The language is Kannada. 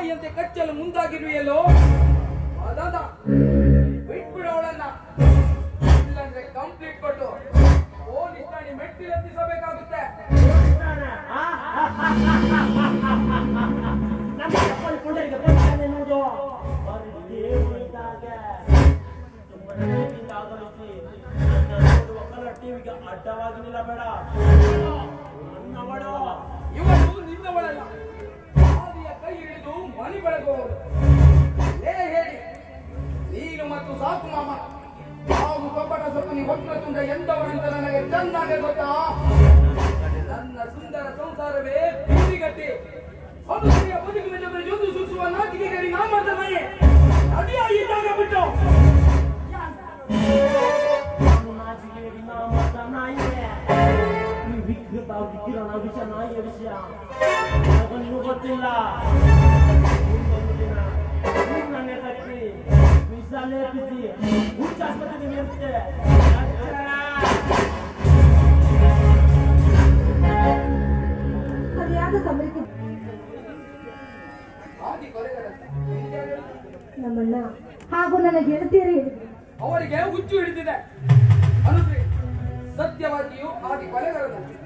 ನಾಯಿಯಂತೆ ಕಚ್ಚಲು ಮುಂದಾಗಿರುವೆಯಲ್ಲೋ ಅದದ ಬಿಟ್ಬಿಡು ಅವಳನ್ನ ಇಲ್ಲಂದ್ರೆ ಕಂಪ್ಲೀಟ್ ಕೊಟ್ಟು ಪೊಲೀಸ್ ಠಾಣೆ ಮೆಟ್ಟಿಲು ಹತ್ತಿಸಬೇಕಾಗುತ್ತೆ ನಮ್ಮ ಚಪ್ಪಲಿ ಪುಂಡರಿಗೆ ಬರ್ತಾನೆ ನೋಡು ಬರೀ ಉಳಿದಾಗ ಸುಮ್ಮನೆ ಟಿವಿಯಿಂದ ಆಗಲಿಸಿ ನನ್ನ ನೋಡುವ ಕಲರ್ ಟಿವಿಗೆ ಅಡ್ಡವಾಗಿ ನಿಲ್ಲಬೇಡ ನನ್ನವಳು ಇವತ್ತು ನಿನ್ನವಳಲ್ಲ ಆದಿಯ ಕೈ ಹಿಡಿದು ಮನಿ ಬೆಳಗುವವಳು ಏ ಹೇಳಿ ನೀನು ಮತ್ತು ಸಾಕು ಮಾಮ ನಾವು ಕಪಟ ಸೊಪ್ಪನಿ ಒಟ್ಟು ತುಂಡ ಎಂದವನಂತ ನನಗೆ ಚೆನ್ನಾಗಿ ಗೊತ್ತಾ ನನ್ನ ಸುಂದರ ಸಂಸಾರವೇ ಬೀದಿಗಟ್ಟಿ ಅನುಸರಿಯ ಬದುಕಿನ ಜೊತೆ ಜೊತೆ ಸುಸುವ ನಾಚಿಕೆಗರಿ ನಾ ಮಾಡ್ದ ನಾಯಿ ಅದಿಯ ಈ ಜಾಗ ಬಿಟ್ಟು ನಾನು ನಾಚಿಕೆ ನಾ ಮಾತ ನಾಯಿಗೆ ಈ ವಿಕೃತ ವಿಕಿರಣ ವಿಷ ನಾಯಿಯ ವಿಷಯ ನನಗೂ ಗೊತ್ತಿಲ್ಲ ಮುಂದೊಂದು ದಿನ ನಿನ್ನನ್ನೇ ಕಟ್ಟಿ ವಿಷ ಲೇಪಿಸಿ ಹುಚ್ಚಾಸ್ಪತ್ರೆಗೆ ನಿಲ್ಲಿಸುತ್ತೆ ಸರಿಯಾದ ಸಮಯಕ್ಕೆ ಆದಿ ಕೊಲೆಗರಂತ ನಿನ್ಗೆ ಹೇಳು. ನಮ್ಮಣ್ಣ ಹಾಗೂ ನನ್ನ ಗೆಳತಿಯರೇ ಹೇಳಿದ್ರು ಅವರಿಗೆ ಹುಚ್ಚು ಹಿಡಿದಿದೆ ಅನುಶ್ರೀ ಸತ್ಯವಾಗಿಯೂ ಆದಿ ಕೊಲೆಗಾರನಂತೆ